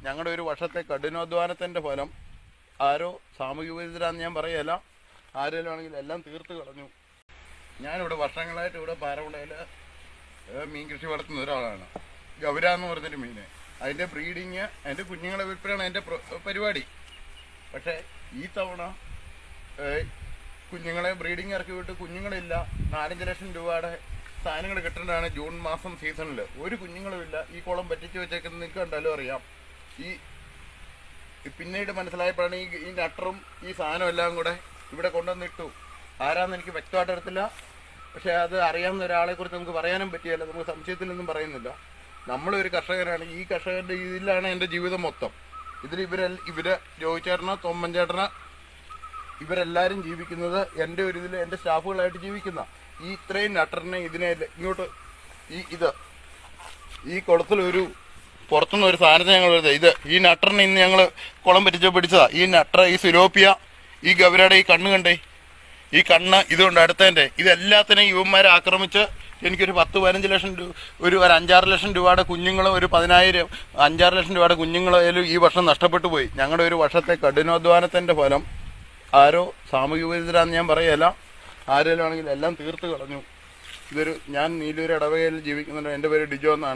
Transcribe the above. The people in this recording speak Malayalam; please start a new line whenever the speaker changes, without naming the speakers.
ഞങ്ങളുടെ ഒരു വർഷത്തെ കഠിനാധ്വാനത്തിൻ്റെ ഫലം ആരോ സാമൂഹിക വിരുദ്ധരാന്ന് ഞാൻ പറയല്ല ആരെങ്കിലും ആണെങ്കിൽ എല്ലാം തീർത്ത് കളഞ്ഞു ഞാനിവിടെ വർഷങ്ങളായിട്ട് ഇവിടെ പാറവിളയിൽ മീൻ കൃഷി വളർത്തുന്ന ഒരാളാണ് ഗൗര എന്ന് പറഞ്ഞൊരു മീന് അതിൻ്റെ ബ്രീഡിങ് അതിൻ്റെ കുഞ്ഞുങ്ങളെ വിൽപ്പനയാണ് എൻ്റെ പ്ര- പരിപാടി പക്ഷേ ഈ തവണ ഏഹ്, കുഞ്ഞുങ്ങളെ ബ്രീഡിങ് ഇറക്കി വിട്ട് കുഞ്ഞുങ്ങളില്ല നാലഞ്ച് ലക്ഷം രൂപയുടെ സാധനങ്ങൾ കിട്ടേണ്ടതാണ് ജൂൺ മാസം സീസണിൽ ഒരു കുഞ്ഞുങ്ങളുമില്ല ഈ കുളം പറ്റിച്ച് വെച്ചേക്കുന്നത് നിങ്ങൾക്ക് കണ്ടാലും അറിയാം ഈ ഈ പിന്നീട് മനസ്സിലായപ്പോഴാണ് ഈ ഈ നട്ടറും ഈ സാധനം എല്ലാം കൂടെ ഇവിടെ കൊണ്ടുവന്നിട്ടു ആരാന്ന് എനിക്ക് വ്യക്തമായിട്ട് അറിയത്തില്ല പക്ഷേ അത് അറിയാവുന്ന ഒരാളെ കുറിച്ച് നമുക്ക് പറയാനും പറ്റിയല്ല നമുക്ക് സംശയത്തിലൊന്നും പറയുന്നില്ല നമ്മളൊരു കർഷകനാണ് ഈ കർഷകന്റെ ഇതിലാണ് എൻ്റെ ജീവിതം മൊത്തം ഇതിൽ ഇവരെ ഇവര് രോഹിച്ചേട്ടന തൊമ്മൻചേട്ടന ഇവരെല്ലാരും ജീവിക്കുന്നത് എൻ്റെ ഒരു ഇതിൽ എൻ്റെ സ്റ്റാഫുകളായിട്ട് ജീവിക്കുന്ന ഈ ഇത്രയും നട്ടറിനെ ഇതിനെ ഇങ്ങോട്ട് ഈ ഇത് ഈ കുളത്തിലൊരു പുറത്തുനിന്ന് ഒരു സാധനത്തെ ഞങ്ങൾ എടുത്തത് ഇത് ഈ നട്ടറിനെ ഇന്ന് ഞങ്ങൾ കുളം പറ്റിച്ച് പിടിച്ചതാ ഈ നട്ടർ ഈ സിലോപ്പിയ ഈ ഗവരയുടെ ഈ കണ്ണ് കണ്ടേ ഈ കണ്ണ് ഇതുകൊണ്ട് അടുത്തതിൻ്റെ ഇതെല്ലാത്തിനെയും യുവന്മാരെ ആക്രമിച്ച് എനിക്കൊരു പത്ത് പതിനഞ്ച് ലക്ഷം രൂപ ഒരു ഒരു അഞ്ചാറ് ലക്ഷം രൂപയുടെ കുഞ്ഞുങ്ങൾ ഒരു പതിനായിരം അഞ്ചാറ് ലക്ഷം രൂപയുടെ കുഞ്ഞുങ്ങളായാലും ഈ വർഷം നഷ്ടപ്പെട്ടു പോയി ഞങ്ങളുടെ ഒരു വർഷത്തെ കഠിനാധ്വാനത്തിൻ്റെ ഫലം ആരോ സാമൂഹിക വിരുദ്ധരാന്ന് ഞാൻ പറയല്ല ആരെങ്കിലും ആണെങ്കിൽ എല്ലാം തീർത്ത് കളഞ്ഞു ഇതൊരു ഞാൻ നീലൂർ ഇടവകയിൽ ജീവിക്കുന്നുണ്ട് എൻ്റെ പേര് ഡിജോ എന്നാണ്